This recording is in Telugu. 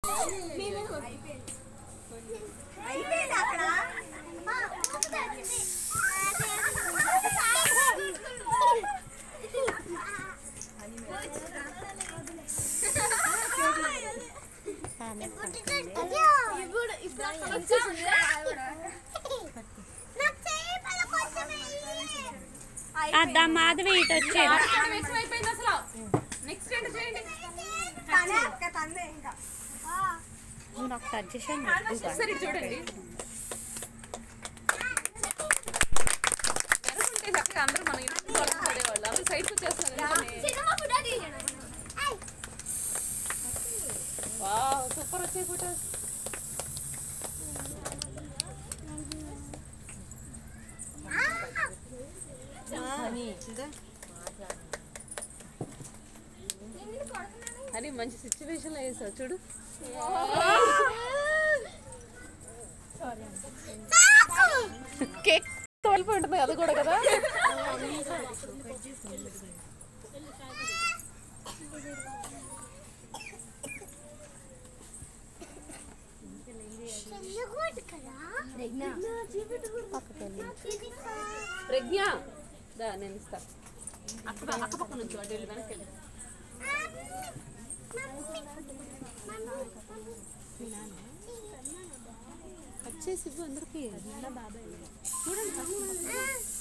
అయిపోయింది అక్కడ అద్దా మాధవి ఇటు వచ్చేది అయిపోయింది అసలు నెక్స్ట్ ఏంటి చేయండి తనే అక్క తనే ఇంకా నాకు సజెషన్ సరే ఇటు చూడండి వెనకుంటే చక్కగా అందరూ మన ఇంట్లో పడేవాళ్ళు అందరూ సైడ్కి వచ్చేస్తున్నారు వావ్ సూపర్ వచ్చాయి ఫోటోస్ అని మంచి సిచ్యువేషన్ లో వేసావు చూడు కేక్ తోలిపోయి ఉంటుంది అది కూడా కదా ప్రజ్ఞ దా నేను ఇస్తా అక్కడ అక్క పక్క నుంచి అటు వెళ్ళి వెనక్కి వెళ్ళి వచ్చేసి ఇవ్వు అందరికి చూడండి